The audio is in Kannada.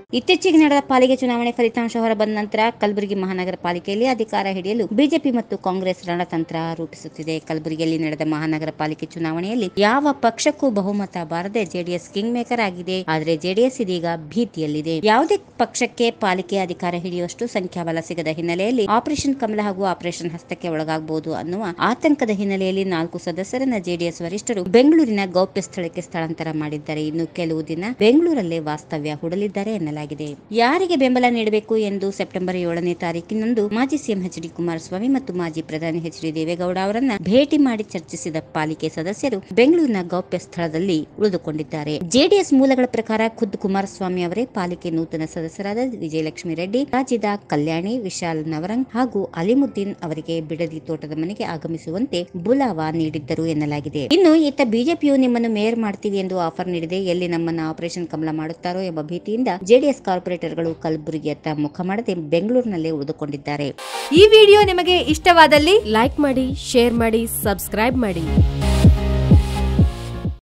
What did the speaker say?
ಇತ್ತೀಚೆಗೆ ನಡೆದ ಪಾಲಿಕೆ ಚುನಾವಣೆ ಫಲಿತಾಂಶ ಹೊರಬಂದ ನಂತರ ಕಲಬುರಗಿ ಮಹಾನಗರ ಪಾಲಿಕೆಯಲ್ಲಿ ಅಧಿಕಾರ ಹಿಡಿಯಲು ಬಿಜೆಪಿ ಮತ್ತು ಕಾಂಗ್ರೆಸ್ ರಣತಂತ್ರ ರೂಪಿಸುತ್ತಿದೆ ಕಲಬುರಗಿಯಲ್ಲಿ ನಡೆದ ಮಹಾನಗರ ಪಾಲಿಕೆ ಚುನಾವಣೆಯಲ್ಲಿ ಯಾವ ಪಕ್ಷಕ್ಕೂ ಬಹುಮತ ಬಾರದೆ ಜೆಡಿಎಸ್ ಕಿಂಗ್ ಮೇಕರ್ ಆಗಿದೆ ಆದರೆ ಜೆಡಿಎಸ್ ಇದೀಗ ಭೀತಿಯಲ್ಲಿದೆ ಯಾವುದೇ ಪಕ್ಷಕ್ಕೆ ಪಾಲಿಕೆ ಅಧಿಕಾರ ಹಿಡಿಯುವಷ್ಟು ಸಂಖ್ಯಾಬಲ ಸಿಗದ ಹಿನ್ನೆಲೆಯಲ್ಲಿ ಆಪರೇಷನ್ ಕಮಲ ಹಾಗೂ ಆಪರೇಷನ್ ಹಸ್ತಕ್ಕೆ ಒಳಗಾಗಬಹುದು ಅನ್ನುವ ಆತಂಕದ ಹಿನ್ನೆಲೆಯಲ್ಲಿ ನಾಲ್ಕು ಸದಸ್ಯರನ್ನ ಜೆಡಿಎಸ್ ವರಿಷ್ಠರು ಬೆಂಗಳೂರಿನ ಗೌಪ್ಯ ಸ್ಥಳಕ್ಕೆ ಸ್ಥಳಾಂತರ ಮಾಡಿದ್ದಾರೆ ಇನ್ನು ಕೆಲವು ದಿನ ಬೆಂಗಳೂರಲ್ಲೇ ವಾಸ್ತವ್ಯ ಹೂಡಲಿದ್ದಾರೆ ಎನ್ನಲಾಗಿದೆ ಯಾರಿಗೆ ಬೆಂಬಲ ನೀಡಬೇಕು ಎಂದು ಸೆಪ್ಟೆಂಬರ್ ಏಳನೇ ತಾರೀಕಿನಂದು ಮಾಜಿ ಸಿಎಂ ಎಚ್ ಡಿ ಕುಮಾರಸ್ವಾಮಿ ಮತ್ತು ಮಾಜಿ ಪ್ರಧಾನಿ ಎಚ್ ಡಿ ದೇವೇಗೌಡ ಅವರನ್ನ ಭೇಟಿ ಮಾಡಿ ಚರ್ಚಿಸಿದ ಪಾಲಿಕೆ ಸದಸ್ಯರು ಬೆಂಗಳೂರಿನ ಗೌಪ್ಯ ಸ್ಥಳದಲ್ಲಿ ಉಳಿದುಕೊಂಡಿದ್ದಾರೆ ಜೆಡಿಎಸ್ ಮೂಲಗಳ ಪ್ರಕಾರ ಖುದ್ದು ಕುಮಾರಸ್ವಾಮಿ ಅವರೇ ಪಾಲಿಕೆ ನೂತನ ಸದಸ್ಯರಾದ ವಿಜಯಲಕ್ಷ್ಮಿ ರೆಡ್ಡಿ ರಾಜ್ಯದ ಕಲ್ಯಾಣಿ ವಿಶಾಲ್ ನವರಂಗ್ ಹಾಗೂ ಅಲಿಮುದ್ದೀನ್ ಅವರಿಗೆ ಬಿಡದಿ ತೋಟದ ಮನೆಗೆ ಆಗಮಿಸುವಂತೆ ಬುಲಾವ ನೀಡಿದ್ದರು ಎನ್ನಲಾಗಿದೆ ಇನ್ನು ಇತ್ತ ಬಿಜೆಪಿಯು ನಿಮ್ಮನ್ನು ಮೇಯರ್ ಮಾಡ್ತೀವಿ ಎಂದು ಆಫರ್ ನೀಡಿದೆ ಎಲ್ಲಿ ನಮ್ಮನ್ನ ಆಪರೇಷನ್ ಕಮಲ ಮಾಡುತ್ತಾರೋ ಎಂಬ ಭೀತಿಯಿಂದ ಜೆಡಿಎಸ್ ಕಾರ್ಪೊರೇಟರ್ಗಳು ಕಲಬುರಗಿಯತ್ತ ಮುಖ ಮಾಡದೆ ಬೆಂಗಳೂರಿನಲ್ಲೇ ಉಳಿದುಕೊಂಡಿದ್ದಾರೆ ಈ ವಿಡಿಯೋ ನಿಮಗೆ ಇಷ್ಟವಾದಲ್ಲಿ ಲೈಕ್ ಮಾಡಿ ಶೇರ್ ಮಾಡಿ ಸಬ್ಸ್ಕ್ರೈಬ್ ಮಾಡಿ